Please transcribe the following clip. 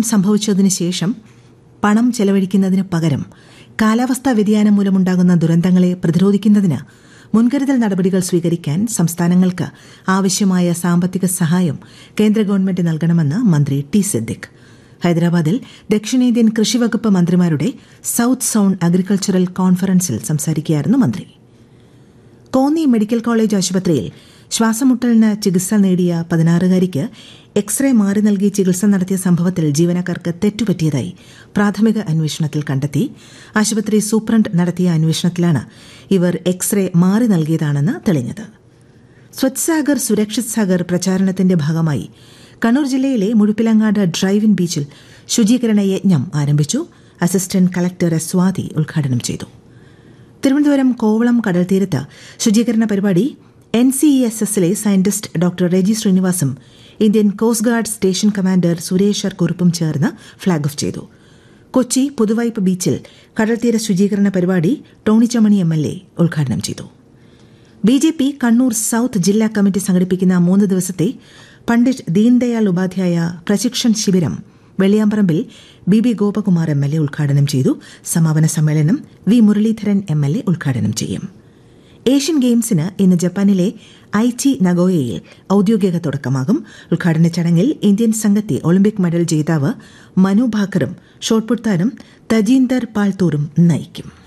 സംഭവിച്ചതിനു ശേഷം പണം ചെലവഴിക്കുന്നതിന് പകരം കാലാവസ്ഥാ വ്യതിയാനം മൂലമുണ്ടാകുന്ന ദുരന്തങ്ങളെ പ്രതിരോധിക്കുന്നതിന് മുൻകരുതൽ നടപടികൾ സ്വീകരിക്കാൻ സംസ്ഥാനങ്ങൾക്ക് ആവശ്യമായ സാമ്പത്തിക സഹായം കേന്ദ്ര ഗവൺമെന്റ് നൽകണമെന്ന് മന്ത്രി ടി സിദ്ദിഖ് ഹൈദരാബാദിൽ ദക്ഷിണേന്ത്യൻ കൃഷിവകുപ്പ് മന്ത്രിമാരുടെ സൌത്ത് സോൺ അഗ്രികൾച്ചറൽ കോൺഫറൻസിൽ സംസാരിക്കുകയായിരുന്നു മന്ത്രി കോന്നി മെഡിക്കൽ കോളേജ് ആശുപത്രിയിൽ ശ്വാസമുട്ടലിന് ചികിത്സ നേടിയ പതിനാറുകാരിക്ക് എക്സ്റേ മാറി നൽകി ചികിത്സ നടത്തിയ സംഭവത്തിൽ ജീവനക്കാർക്ക് തെറ്റുപറ്റിയതായി പ്രാഥമിക അന്വേഷണത്തിൽ കണ്ടെത്തി ആശുപത്രി സൂപ്രണ്ട് നടത്തിയ അന്വേഷണത്തിലാണ് ഇവർ എക്സ്റേ മാറി നൽകിയതാണെന്ന് തെളിഞ്ഞത് സ്വച്ഛ് സാഗർ സുരക്ഷിത് സാഗർ പ്രചാരണത്തിന്റെ ഭാഗമായി കണ്ണൂർ ജില്ലയിലെ മുഴുപ്പിലങ്ങാട് ഡ്രൈവ് ഇൻ ബീച്ചിൽ ശുചീകരണ യജ്ഞം ആരംഭിച്ചു അസിസ്റ്റന്റ് കളക്ടർ എസ് സ്വാതി ഉദ്ഘാടനം ചെയ്തു തിരുവനന്തപുരം കോവളം കടൽത്തീരത്ത് ശുചീകരണ പരിപാടി എൻ സി ഇ എസ് എസിലെ സയന്റിസ്റ്റ് ഡോക്ടർ രജി ശ്രീനിവാസും Indian coast guard station commander സുരേഷർ കുറുപ്പും ചേർന്ന് ഫ്ളാഗ് ഓഫ് ചെയ്തു കൊച്ചി പുതുവൈപ്പ് ബീച്ചിൽ കടൽത്തീര ശുചീകരണ പരിപാടി Tony Chammany M L A ഉദ്ഘാടനം ചെയ്തു B J P Kannur south ജില്ലാ കമ്മിറ്റി സംഘടിപ്പിക്കുന്ന മൂന്ന് ദിവസത്തെ പണ്ഡിറ്റ് ദീൻദയാൽ ഉപാധ്യായ പ്രശിക്ഷൺ ശിബിരം വെള്ളിയാമ്പറമ്പിൽ B B Gopakumar M L A ഉദ്ഘാടനം ചെയ്തു സമാപന സമ്മേളനം V Muraleedharan M L A ഉദ്ഘാടനം ചെയ്യും ഏഷ്യൻ ഗെയിംസിന് ഇന്ന് ജപ്പാനിലെ ഐച്ചി നഗോയയിൽ ഔദ്യോഗിക തുടക്കമാകും ഉദ്ഘാടന ചടങ്ങിൽ ഇന്ത്യൻ സംഘത്തെ ഒളിമ്പിക് മെഡൽ ജേതാവ് മനു ഭാക്കറും ഷോട്ട്പുട്ട് താരം തജീന്ദർ പാൽത്തൂറും നയിക്കും